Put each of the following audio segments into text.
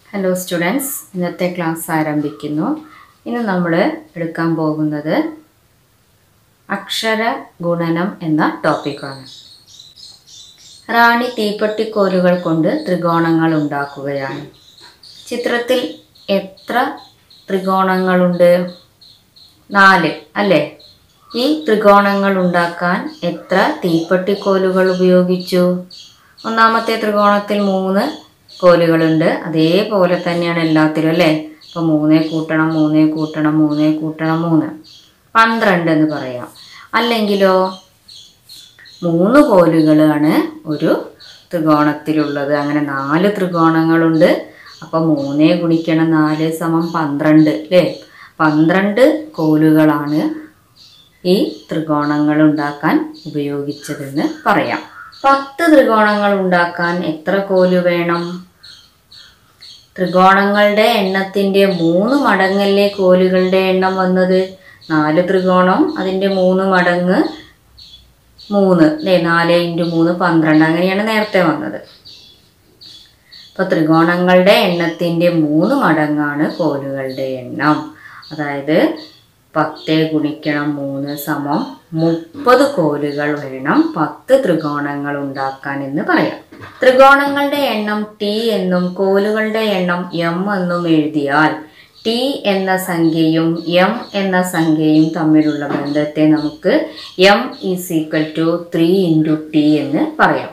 hello students ഇന്നത്തെ class ആരംഭിക്കുന്നു ഇന്ന് നമ്മൾ എടുക്കാൻ പോകുന്നത് അക്ഷര ഗുണനം എന്ന ടോപ്പിക്കാണ് റാണി തീപ്പെട്ടിക്കോലുകൾ കൊണ്ട് ത്രികോണങ്ങൾ ഉണ്ടാക്കുകയാണ് ചിത്രത്തിൽ എത്ര ത്രികോണങ്ങളുണ്ട് നാല് അല്ലേ ഈ ത്രികോണങ്ങൾ ഉണ്ടാക്കാൻ എത്ര തീപ്പെട്ടിക്കോലുകൾ ഉപയോഗിച്ചു ഒന്നാമത്തെ ത്രികോണത്തിൽ മൂന്ന് കോലുകളുണ്ട് അതേപോലെ തന്നെയാണ് എല്ലാത്തിലും അല്ലേ അപ്പോൾ മൂന്നേ കൂട്ടണം മൂന്നേ കൂട്ടണം മൂന്നേ കൂട്ടണം മൂന്ന് പന്ത്രണ്ട് എന്ന് പറയാം അല്ലെങ്കിലോ മൂന്ന് കോലുകളാണ് ഒരു ത്രികോണത്തിലുള്ളത് അങ്ങനെ നാല് ത്രികോണങ്ങളുണ്ട് അപ്പോൾ മൂന്നേ ഗുണിക്കണം നാല് സമം പന്ത്രണ്ട് അല്ലേ പന്ത്രണ്ട് കോലുകളാണ് ഈ ത്രികോണങ്ങൾ ഉണ്ടാക്കാൻ ഉപയോഗിച്ചതെന്ന് പറയാം പത്ത് ത്രികോണങ്ങൾ ഉണ്ടാക്കാൻ എത്ര കോല് വേണം ത്രികോണങ്ങളുടെ എണ്ണത്തിന്റെ മൂന്ന് മടങ്ങല്ലേ കോലുകളുടെ എണ്ണം വന്നത് നാല് ത്രികോണം അതിന്റെ മൂന്ന് മടങ്ങ് മൂന്ന് അല്ലേ നാല് ഇൻറ്റു മൂന്ന് പന്ത്രണ്ട് അങ്ങനെയാണ് നേരത്തെ വന്നത് അപ്പോൾ ത്രികോണങ്ങളുടെ എണ്ണത്തിന്റെ മൂന്ന് മടങ്ങാണ് കോലുകളുടെ എണ്ണം അതായത് പത്ത് ഗുണിക്കണം മൂന്ന് സമം മുപ്പത് കോലുകൾ വേണം പത്ത് ത്രികോണങ്ങൾ ഉണ്ടാക്കാൻ എന്ന് പറയാം ത്രികോണങ്ങളുടെ എണ്ണം ടി എന്നും കോലുകളുടെ എണ്ണം എം എന്നും എഴുതിയാൽ ടി എന്ന സംഖ്യയും എം എന്ന സംഖ്യയും തമ്മിലുള്ള ബന്ധത്തെ നമുക്ക് M is equal to three into T എന്ന് പറയാം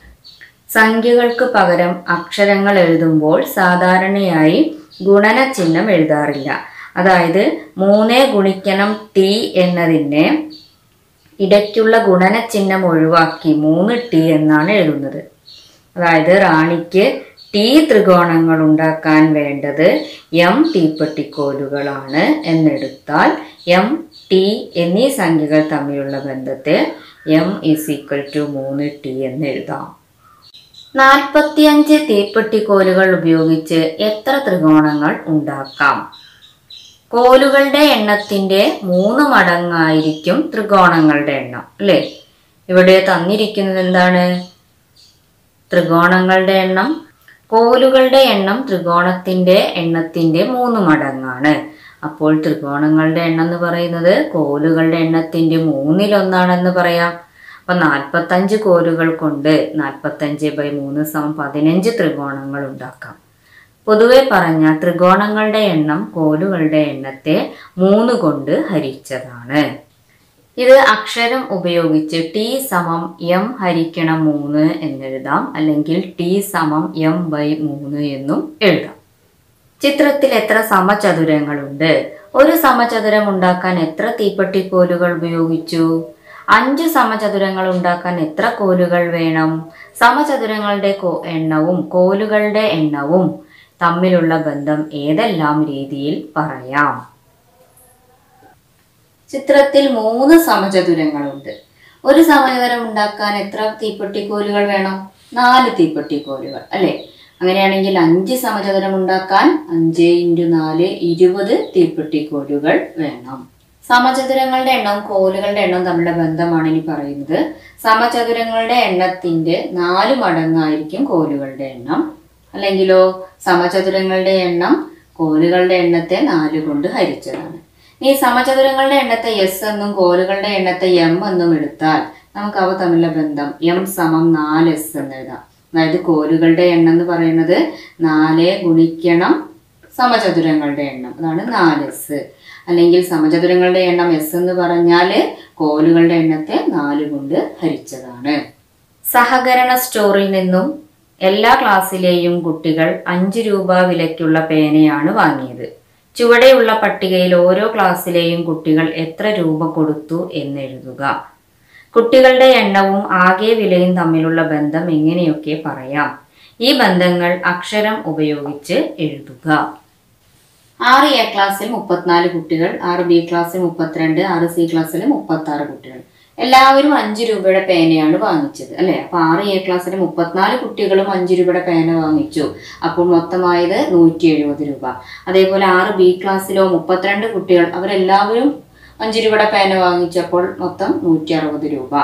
സംഖ്യകൾക്ക് പകരം അക്ഷരങ്ങൾ എഴുതുമ്പോൾ സാധാരണയായി ഗുണന ചിഹ്നം എഴുതാറില്ല അതായത് മൂന്ന് ഗുണിക്കണം ടി എന്നതിനെ ഇടയ്ക്കുള്ള ഗുണന ചിഹ്നം ഒഴിവാക്കി മൂന്ന് ടി എന്നാണ് എഴുതുന്നത് അതായത് റാണിക്ക് ടി ത്രികോണങ്ങൾ ഉണ്ടാക്കാൻ വേണ്ടത് എം തീപ്പെട്ടിക്കോലുകളാണ് എന്നെടുത്താൽ എം ടി എന്നീ സംഖ്യകൾ തമ്മിലുള്ള ബന്ധത്തെ എം ഇസ് ഈക്വൽ ടു മൂന്ന് ടി എന്ന് എഴുതാം നാൽപ്പത്തിയഞ്ച് തീപ്പെട്ടിക്കോലുകൾ ഉപയോഗിച്ച് എത്ര ത്രികോണങ്ങൾ ഉണ്ടാക്കാം കോലുകളുടെ എണ്ണത്തിന്റെ മൂന്ന് മടങ്ങായിരിക്കും ത്രികോണങ്ങളുടെ എണ്ണം അല്ലേ ഇവിടെ തന്നിരിക്കുന്നത് എന്താണ് ത്രികോണങ്ങളുടെ എണ്ണം കോലുകളുടെ എണ്ണം ത്രികോണത്തിന്റെ എണ്ണത്തിന്റെ മൂന്ന് മടങ്ങാണ് അപ്പോൾ ത്രികോണങ്ങളുടെ എണ്ണം എന്ന് പറയുന്നത് കോലുകളുടെ എണ്ണത്തിന്റെ മൂന്നിലൊന്നാണെന്ന് പറയാം അപ്പൊ നാൽപ്പത്തഞ്ച് കോലുകൾ കൊണ്ട് നാൽപ്പത്തഞ്ച് ബൈ മൂന്ന് സമം പതിനഞ്ച് ത്രികോണങ്ങൾ ഉണ്ടാക്കാം പൊതുവെ പറഞ്ഞ ത്രികോണങ്ങളുടെ എണ്ണം കോലുകളുടെ എണ്ണത്തെ മൂന്ന് കൊണ്ട് ഹരിച്ചതാണ് ഇത് അക്ഷരം ഉപയോഗിച്ച് ടി സമം എം ഹരിക്കണം മൂന്ന് എന്നെഴുതാം അല്ലെങ്കിൽ ടി സമം എം ബൈ മൂന്ന് എന്നും എഴുതാം ചിത്രത്തിൽ എത്ര സമചതുരങ്ങളുണ്ട് ഒരു സമചതുരം ഉണ്ടാക്കാൻ എത്ര തീപ്പെട്ടിക്കോലുകൾ ഉപയോഗിച്ചു അഞ്ച് സമചതുരങ്ങൾ ഉണ്ടാക്കാൻ എത്ര കോലുകൾ വേണം സമചതുരങ്ങളുടെ എണ്ണവും കോലുകളുടെ എണ്ണവും തമ്മിലുള്ള ബന്ധം ഏതെല്ലാം രീതിയിൽ പറയാം ചിത്രത്തിൽ മൂന്ന് സമചതുരങ്ങളുണ്ട് ഒരു സമചതുരം ഉണ്ടാക്കാൻ എത്ര തീപ്പെട്ടിക്കോലുകൾ വേണം നാല് തീപ്പെട്ടിക്കോലുകൾ അല്ലെ അങ്ങനെയാണെങ്കിൽ അഞ്ച് സമചതുരം ഉണ്ടാക്കാൻ അഞ്ച് ഇൻറ്റു നാല് ഇരുപത് തീപ്പെട്ടിക്കോലുകൾ വേണം സമചതുരങ്ങളുടെ എണ്ണവും കോലുകളുടെ എണ്ണവും തമ്മിലുള്ള ബന്ധമാണ് ഇനി പറയുന്നത് സമചതുരങ്ങളുടെ എണ്ണത്തിന്റെ നാല് മടങ്ങായിരിക്കും കോലുകളുടെ എണ്ണം അല്ലെങ്കിലോ സമചതുരങ്ങളുടെ എണ്ണം കോലുകളുടെ എണ്ണത്തെ നാല് കൊണ്ട് ഹരിച്ചതാണ് ഈ സമചതുരങ്ങളുടെ എണ്ണത്തെ എസ് എന്നും കോലുകളുടെ എണ്ണത്തെ എം എന്നും എടുത്താൽ നമുക്ക് അവ തമ്മിലുള്ള ബന്ധം എം സമം നാല് എസ് എന്ന് എഴുതാം അതായത് കോലുകളുടെ എണ്ണം എന്ന് പറയുന്നത് നാല് ഗുണിക്കണം സമചതുരങ്ങളുടെ എണ്ണം അതാണ് നാല് എസ് അല്ലെങ്കിൽ സമചതുരങ്ങളുടെ എണ്ണം എസ് എന്ന് പറഞ്ഞാൽ കോലുകളുടെ എണ്ണത്തെ നാല് കൊണ്ട് ഹരിച്ചതാണ് സഹകരണ സ്റ്റോറിൽ നിന്നും എല്ലാ ക്ലാസ്സിലെയും കുട്ടികൾ അഞ്ച് രൂപ വിലയ്ക്കുള്ള പേനയാണ് വാങ്ങിയത് ചുവടെയുള്ള പട്ടികയിൽ ഓരോ ക്ലാസ്സിലെയും കുട്ടികൾ എത്ര രൂപ കൊടുത്തു എന്നെഴുതുക കുട്ടികളുടെ എണ്ണവും ആകെ വിലയും തമ്മിലുള്ള ബന്ധം എങ്ങനെയൊക്കെ പറയാം ഈ ബന്ധങ്ങൾ അക്ഷരം ഉപയോഗിച്ച് എഴുതുക ആറ് എ ക്ലാസ്സിൽ മുപ്പത്തിനാല് കുട്ടികൾ ആറ് ബി ക്ലാസ്സിൽ മുപ്പത്തിരണ്ട് ആറ് സി ക്ലാസ്സിൽ മുപ്പത്തി ആറ് കുട്ടികൾ എല്ലാവരും അഞ്ച് രൂപയുടെ പേനയാണ് വാങ്ങിച്ചത് അല്ലെ അപ്പൊ ആറ് എ ക്ലാസ്സിലെ മുപ്പത്തിനാല് കുട്ടികളും അഞ്ച് രൂപയുടെ പേന വാങ്ങിച്ചു അപ്പോൾ മൊത്തമായത് നൂറ്റി എഴുപത് രൂപ അതേപോലെ ആറ് ബി ക്ലാസ്സിലോ മുപ്പത്തിരണ്ട് കുട്ടികൾ അവരെല്ലാവരും അഞ്ച് രൂപയുടെ പേന വാങ്ങിച്ചപ്പോൾ മൊത്തം നൂറ്റി അറുപത് രൂപ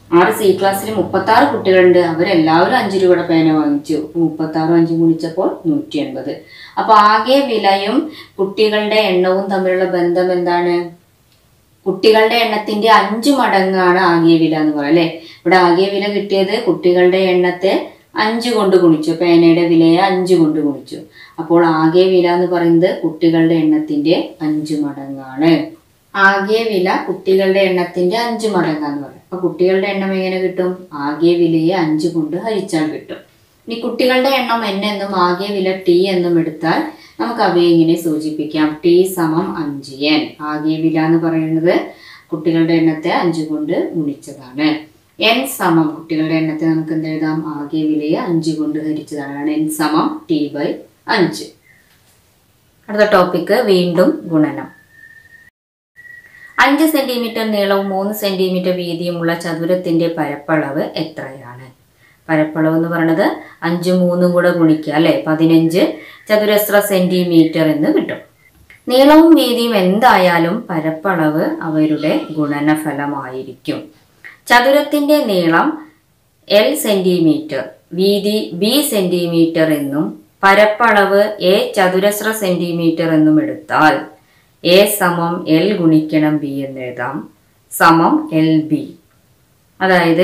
ആറ് സി ക്ലാസ്സിൽ മുപ്പത്തി ആറ് കുട്ടികളുണ്ട് അവരെല്ലാവരും അഞ്ച് രൂപയുടെ പേന വാങ്ങിച്ചു മുപ്പത്തി ആറും അഞ്ചും ഗുണിച്ചപ്പോൾ നൂറ്റി എൺപത് അപ്പൊ ആകെ വിലയും കുട്ടികളുടെ എണ്ണവും തമ്മിലുള്ള ബന്ധം എന്താണ് കുട്ടികളുടെ എണ്ണത്തിന്റെ അഞ്ചു മടങ്ങാണ് ആകെ വില എന്ന് പറയുന്നത് അല്ലെ ഇവിടെ ആകെ വില കിട്ടിയത് കുട്ടികളുടെ എണ്ണത്തെ അഞ്ച് കൊണ്ട് ഗുണിച്ചു പേനയുടെ വിലയെ അഞ്ച് കൊണ്ട് ഗുണിച്ചു അപ്പോൾ ആകെ വില എന്ന് പറയുന്നത് കുട്ടികളുടെ എണ്ണത്തിന്റെ അഞ്ചു മടങ്ങാണ് ആകെ വില കുട്ടികളുടെ എണ്ണത്തിന്റെ അഞ്ചു മടങ്ങാന്ന് പറയും അപ്പൊ കുട്ടികളുടെ എണ്ണം എങ്ങനെ കിട്ടും ആകെ വിലയെ അഞ്ച് കൊണ്ട് ഹരിച്ചാൽ കിട്ടും ഇനി കുട്ടികളുടെ എണ്ണം n എന്നും ആകെ വില ടി എന്നും എടുത്താൽ നമുക്ക് അവയെ ഇങ്ങനെ സൂചിപ്പിക്കാം ടി സമം അഞ്ച് എൻ ആകെ വില എന്ന് പറയുന്നത് കുട്ടികളുടെ എണ്ണത്തെ അഞ്ച് കൊണ്ട് ഗുണിച്ചതാണ് എൻ സമം കുട്ടികളുടെ എണ്ണത്തെ നമുക്ക് എന്ത് എഴുതാം ആകെ വിലയെ അഞ്ച് കൊണ്ട് ഹരിച്ചതാണ് എൻ സമം ടി ബൈ അഞ്ച് അടുത്ത ടോപ്പിക്ക് വീണ്ടും ഗുണനം അഞ്ച് സെന്റിമീറ്റർ നീളവും മൂന്ന് സെന്റിമീറ്റർ വീതിയുമുള്ള ചതുരത്തിന്റെ പരപ്പളവ് എത്രയാണ് പരപ്പളവ് എന്ന് പറയുന്നത് അഞ്ചും മൂന്നും കൂടെ ഗുണിക്കുക അല്ലെ പതിനഞ്ച് ചതുരശ്ര സെന്റിമീറ്റർ എന്ന് കിട്ടും നീളവും വീതിയും എന്തായാലും പരപ്പളവ് അവരുടെ ഗുണനഫലമായിരിക്കും ചതുരത്തിന്റെ നീളം എൽ സെന്റിമീറ്റർ വീതി ബി സെന്റിമീറ്റർ എന്നും പരപ്പളവ് എ ചതുരശ്ര സെന്റിമീറ്റർ എന്നും എടുത്താൽ എ സമം എൽ ഗുണിക്കണം ബി എന്ന് എഴുതാം സമം എൽ ബി അതായത്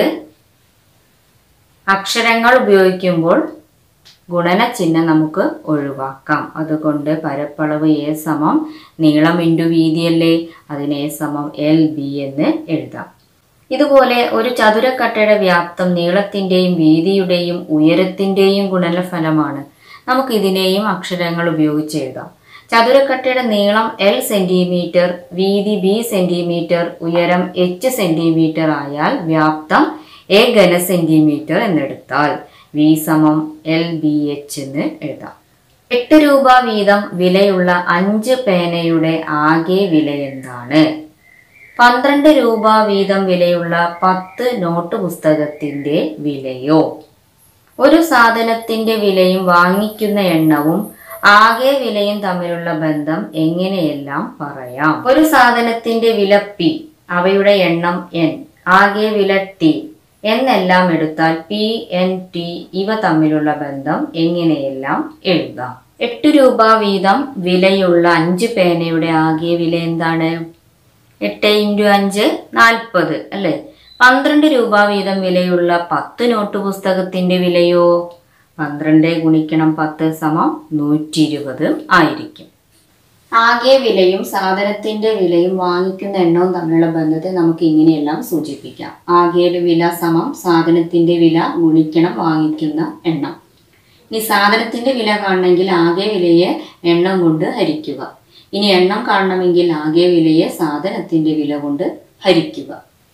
അക്ഷരങ്ങൾ ഉപയോഗിക്കുമ്പോൾ ഗുണന ചിഹ്നം നമുക്ക് ഒഴിവാക്കാം അതുകൊണ്ട് പരപ്പളവ് എ സമം നീളം ഇൻറ്റു വീതിയല്ലേ അതിന് എ സമം എൽ ബി എന്ന് എഴുതാം ഇതുപോലെ ഒരു ചതുരക്കട്ടയുടെ വ്യാപ്തം നീളത്തിന്റെയും വീതിയുടെയും ഉയരത്തിന്റെയും ഗുണനഫലമാണ് നമുക്ക് ഇതിനെയും അക്ഷരങ്ങൾ ഉപയോഗിച്ച് എഴുതാം ചതുരക്കട്ടയുടെ നീളം എൽ സെന്റിമീറ്റർ വീതി ബി സെന്റിമീറ്റർ ഉയരം എച്ച് സെന്റിമീറ്റർ ആയാൽ വ്യാപ്തം എ ഘന സെന്റിമീറ്റർ എന്നെടുത്താൽ വി സമം എൽ ബി എച്ച് എന്ന് എഴുതാം എട്ട് രൂപ വീതം വിലയുള്ള അഞ്ച് പേനയുടെ ആകെ വില എന്താണ് പന്ത്രണ്ട് രൂപ വീതം വിലയുള്ള പത്ത് നോട്ട് പുസ്തകത്തിന്റെ വിലയോ ഒരു സാധനത്തിന്റെ വിലയും വാങ്ങിക്കുന്ന എണ്ണവും ആകെ വിലയും തമ്മിലുള്ള ബന്ധം എങ്ങനെയെല്ലാം പറയാം ഒരു സാധനത്തിന്റെ വില പി അവയുടെ എണ്ണം എൻ ആകെ വില ടി എന്നെല്ലാം എടുത്താൽ പി എൻ ടി ഇവ തമ്മിലുള്ള ബന്ധം എങ്ങനെയെല്ലാം എഴുതാം എട്ട് രൂപ വീതം വിലയുള്ള അഞ്ച് പേനയുടെ ആകെ വില എന്താണ് എട്ട് ഇൻറ്റു അഞ്ച് നാൽപ്പത് അല്ലേ പന്ത്രണ്ട് രൂപ വീതം വിലയുള്ള പത്ത് നോട്ട് പുസ്തകത്തിന്റെ വിലയോ പന്ത്രണ്ട് ഗുണിക്കണം പത്ത് സമം നൂറ്റി ഇരുപത് ആയിരിക്കും ആകെ വിലയും സാധനത്തിന്റെ വിലയും വാങ്ങിക്കുന്ന എണ്ണവും തമ്മിലുള്ള ബന്ധത്തെ നമുക്ക് ഇങ്ങനെയെല്ലാം സൂചിപ്പിക്കാം ആകെയുടെ വില സമം സാധനത്തിന്റെ വില ഗുണിക്കണം വാങ്ങിക്കുന്ന എണ്ണം ഇനി സാധനത്തിന്റെ വില കാണണമെങ്കിൽ ആകെ വിലയെ എണ്ണം കൊണ്ട് ഹരിക്കുക ഇനി എണ്ണം കാണണമെങ്കിൽ ആകെ വിലയെ സാധനത്തിന്റെ വില കൊണ്ട് ഹരിക്കുക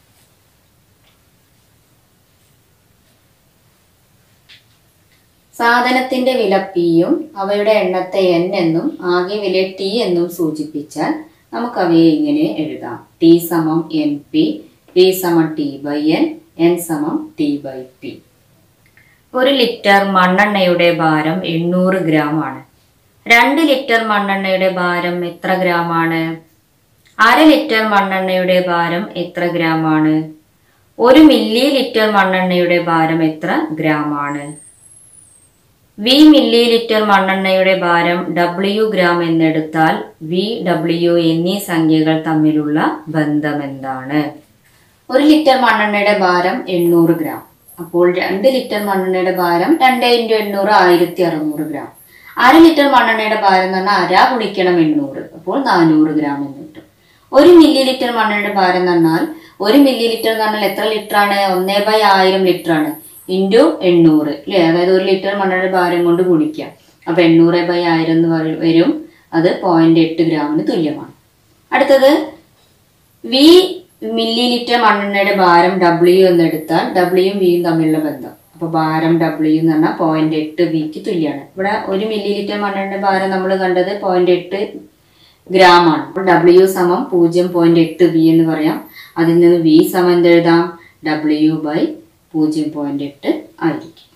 സാധനത്തിന്റെ വില പിയും അവയുടെ എണ്ണത്തെ എൻ എന്നും ആകെ വില ടി എന്നും സൂചിപ്പിച്ചാൽ നമുക്ക് അവയെ ഇങ്ങനെ എഴുതാം ടി സമം എൻ പി പി സമം ടി ബൈ എൻ എൻ സമം ടി ബൈ പി ഒരു ലിറ്റർ മണ്ണെണ്ണയുടെ ഭാരം എണ്ണൂറ് ഗ്രാം ആണ് രണ്ട് ലിറ്റർ മണ്ണെണ്ണയുടെ ഭാരം എത്ര ഗ്രാം ആണ് അര ലിറ്റർ മണ്ണെണ്ണയുടെ ഭാരം എത്ര ഗ്രാം ആണ് ഒരു മില്ലി ലിറ്റർ മണ്ണെണ്ണയുടെ ഭാരം എത്ര ഗ്രാം ആണ് വി മില്ലി ലിറ്റർ മണ്ണെണ്ണയുടെ ഭാരം ഡബ്ല്യു ഗ്രാം എന്നെടുത്താൽ വി ഡബ്ല്യു എന്നീ സംഖ്യകൾ തമ്മിലുള്ള ബന്ധം എന്താണ് ഒരു ലിറ്റർ മണ്ണെണ്ണയുടെ ഭാരം എണ്ണൂറ് ഗ്രാം അപ്പോൾ രണ്ട് ലിറ്റർ മണ്ണെണ്ണയുടെ ഭാരം രണ്ട് ഇൻറ്റു എണ്ണൂറ് ആയിരത്തി അറുന്നൂറ് ഗ്രാം അര ലിറ്റർ മണ്ണെണ്ണയുടെ ഭാരം എന്ന് പറഞ്ഞാൽ അര ഗുണിക്കണം എണ്ണൂറ് അപ്പോൾ നാനൂറ് ഗ്രാം എന്ന് കിട്ടും ഒരു മില്ലി ലിറ്റർ മണ്ണെണ്ണയുടെ ഭാരം എന്ന് പറഞ്ഞാൽ ഒരു മില്ലി ലിറ്റർ എന്ന് പറഞ്ഞാൽ എത്ര ലിറ്റർ ആണ് ഒന്നേ ബൈ ആയിരം ലിറ്റർ ആണ് ഇൻറ്റു എണ്ണൂറ് അല്ലേ അതായത് ഒരു ലിറ്റർ മണ്ണെണ്ണയുടെ ഭാരം കൊണ്ട് ഗുണിക്കാം അപ്പൊ എണ്ണൂറ് ബൈ ആയിരം എന്ന് പറ- വരും അത് പോയിന്റ് എട്ട് ഗ്രാമിന് തുല്യമാണ് അടുത്തത് വി മില്ലി ലിറ്റർ മണ്ണെണ്ണയുടെ ഭാരം ഡബ്ല്യു എന്നെടുത്താൽ ഡബ്ല്യുവും വിയും തമ്മിലുള്ള ബന്ധം അപ്പൊ ഭാരം ഡബ്ല്യു എന്ന് പറഞ്ഞാൽ പോയിന്റ് എട്ട് വിക്ക് തുല്യമാണ് ഇവിടെ ഒരു മില്ലി ലിറ്റർ മണ്ണെണ്ണയുടെ ഭാരം നമ്മൾ കണ്ടത് പോയിന്റ് എട്ട് ഗ്രാം ആണ് അപ്പോൾ ഡബ്ല്യു സമം പൂജ്യം പോയിന്റ് എട്ട് വി എന്ന് പറയാം അതിൽ നിന്ന് വി സമം എന്തെഴുതാം ഡബ്ല്യു ബൈ പൂജ്യം പോയിന്റ് എട്ട് ആയിരിക്കും